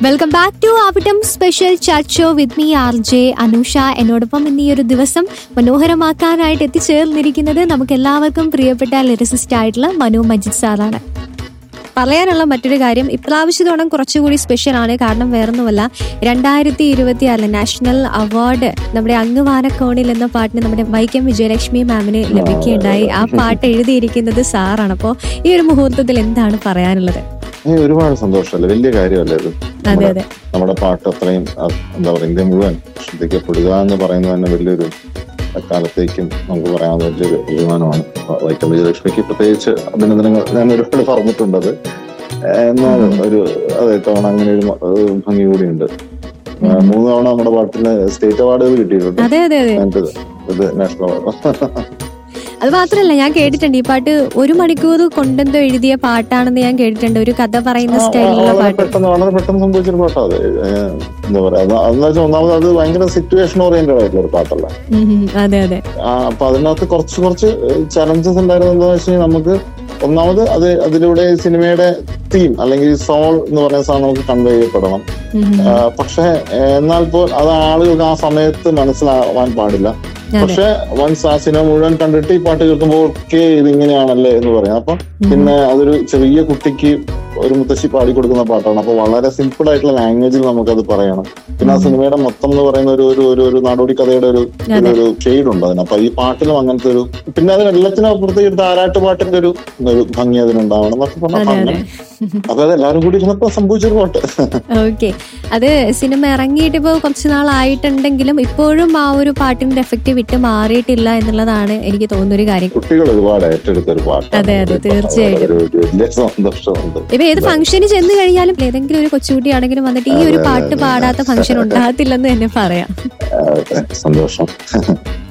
Welcome back to Avittam special chat show with me R J Anusha എന്നോടൊപ്പം ഇന്ന് ഈ ഒരു ദിവസം മനോഹരമാക്കാനായിട്ട് എത്തിച്ചേർന്നിരിക്കുന്നത് നമുക്ക് എല്ലാവർക്കും പ്രിയപ്പെട്ട ലിറിസിസ്റ്റ് ആയിട്ടുള്ള മനു മജിദ് സാറാണ് പറയാനുള്ള മറ്റൊരു കാര്യം ഇപ്രാവശ്യ തോണം കുറച്ചുകൂടി സ്പെഷ്യൽ ആണ് കാരണം വേറൊന്നുമല്ല രണ്ടായിരത്തി ഇരുപത്തി ആറിലെ നാഷണൽ അവാർഡ് നമ്മുടെ അങ്ങുവാനക്കോണിൽ എന്ന പാട്ടിന് നമ്മുടെ വൈക്കം വിജയലക്ഷ്മി മാമിന് ലഭിക്കുകയുണ്ടായി ആ പാട്ട് എഴുതിയിരിക്കുന്നത് സാറാണ് അപ്പോൾ ഈ ഒരു മുഹൂർത്തത്തിൽ എന്താണ് പറയാനുള്ളത് ഏയ് ഒരുപാട് സന്തോഷമല്ലേ വലിയ കാര്യമല്ലേ ഇത് അതെ നമ്മുടെ- അതെ നമ്മുടെ പാട്ട് അത്രയും അ, എന്താ പറയുക ഇന്ത്യ മുഴുവൻ ശ്രദ്ധിക്കപ്പെടുക എന്ന് പറയുന്നത് തന്നെ വലിയൊരു കാലത്തേക്കും നമുക്ക് പറയാവുന്ന വലിയൊരു തീരുമാനമാണ് വൈക്കം വിജയലക്ഷ്മിക്ക് പ്രത്യേകിച്ച് അഭിനന്ദനങ്ങൾ ഞാൻ ഒരുപാട് പറഞ്ഞിട്ടുണ്ടത് എന്നാൽ ഒരു അതെ തവണ അങ്ങനെ ഒരു മ- ഒരു ഭംഗി കൂടിയുണ്ട് ആ, മൂന്ന് തവണ നമ്മുടെ പാട്ടിന് സ്റ്റേറ്റ് അവാർഡുകൾ കിട്ടിയിട്ടുണ്ട് അതെ അതെ അതെ ഞങ്ങൾക്ക് ഇത് നാഷണൽ അവാർഡ് അത് മാത്രല്ല ഞാൻ കേട്ടിട്ടുണ്ട് ഈ പാട്ട് ഒരു മണിക്കൂർ കൊണ്ടെന്തോ എഴുതിയ പാട്ടാണെന്ന് ഞാൻ കേട്ടിട്ടുണ്ട് ഒരു കഥ പറയുന്ന സ്റ്റൈലിലുള്ള വളരെ പാട്ട് പെട്ടെന്ന് വളരെ പെട്ടെന്ന് സംഭവിച്ചൊരു പാട്ടാ അത് ഏഹ് എന്താ പറയാ അത് അതെന്ന് വെച്ചാൽ ഒന്നാമത് അത് ഭയങ്കര സിറ്റുവേഷൻ ഓറിയന്റഡ് ആയിട്ടുള്ള ഒരു പാട്ടല്ല ഉം ഉം. അതെ അതെ ആ, അപ്പൊ അതിനകത്ത് കുറച്ച് കുറച്ച് ചലഞ്ചസ് ഉണ്ടായിരുന്നത് എന്താണെന്ന് വെച്ച് കഴിഞ്ഞാൽ നമുക്ക് ഒന്നാമത് അത് അതിലൂടെ സിനിമയുടെ തീം അല്ലെങ്കിൽ സോൾ എന്ന് പറയുന്ന സാധനം നമുക്ക് കൺവേ ചെയ്യപ്പെടണം ഉം ഉം. ആ, പക്ഷെ എന്നാൽ ഇപ്പോൾ അത് ആളുകൾക്ക് ആ സമയത്ത് മനസ്സിലാവാൻ പാടില്ല അതെ പക്ഷെ വൺസ് ആ സിനിമ മുഴുവൻ കണ്ടിട്ട് ഈ പാട്ട് കേൾക്കുമ്പോൾ ഓക്കെ ഇത് ഇങ്ങനെയാണല്ലേ എന്ന് പറയാം അപ്പൊ പിന്നെ അതൊരു ചെറിയ കുട്ടിക്ക് ഒരു മുത്തശ്ശി പാടി കൊടുക്കുന്ന പാട്ടാണ് അപ്പൊ വളരെ സിമ്പിൾ ആയിട്ടുള്ള ലാംഗ്വേജിൽ നമുക്കത് പറയണം പിന്നെ ആ സിനിമയുടെ മൊത്തം എന്ന് പറയുന്ന ഒരു ഒരു ഒരു ഒരു നാടോടി കഥയുടെ ഒരു ഒരു- ഒരു ഷെയ്ഡ് ഉണ്ട് അതിന് അപ്പൊ ഈ പാട്ടിലും അങ്ങനത്തെ ഒരു പിന്നെ അതിന് എല്ലാത്തിനും അപ്പുറത്തേക്ക് ഒരു താരാട്ട് പാട്ടിന്റെ ഒരു ഒരു ഭംഗി അതിനുണ്ടാവണം എന്നൊക്കെ അതെ പറഞ്ഞാൽ അതെ അപ്പൊ അത് എല്ലാവരും കൂടി ഇരുന്നപ്പോ സംഭവിച്ചൊരു പാട്ട് ഓക്കെ അത് സിനിമ ഇറങ്ങിയിട്ട് ഇപ്പോൾ കുറച്ച് നാളായിട്ടുണ്ടെങ്കിലും ഇപ്പോഴും ആ ഒരു പാട്ടിന്റെ എഫക്റ്റ് വിട്ട് മാറിയിട്ടില്ല എന്നുള്ളതാണ് എനിക്ക് തോന്നുന്ന ഒരു കാര്യം കുട്ടികൾ ഒരുപാട് ഏറ്റെടുത്ത ഒരു പാട്ടാണ് അതെ, അതെ, ഇത്. തീർച്ചയായിട്ടും. ഒരു- ഒരു വലിയ സന്തോഷമുണ്ട് ഇപ്പൊ ഏത് ഫംഗ്ഷന് ചെന്ന് കഴിഞ്ഞാലും ഏതെങ്കിലും ഒരു കൊച്ചുകുട്ടിയാണെങ്കിലും വന്നിട്ട് ഈ ഒരു പാട്ട് പാടാത്ത ഫംഗ്ഷൻ ഉണ്ടാകത്തില്ലെന്ന് തന്നെ പറയാം ആ, സന്തോഷം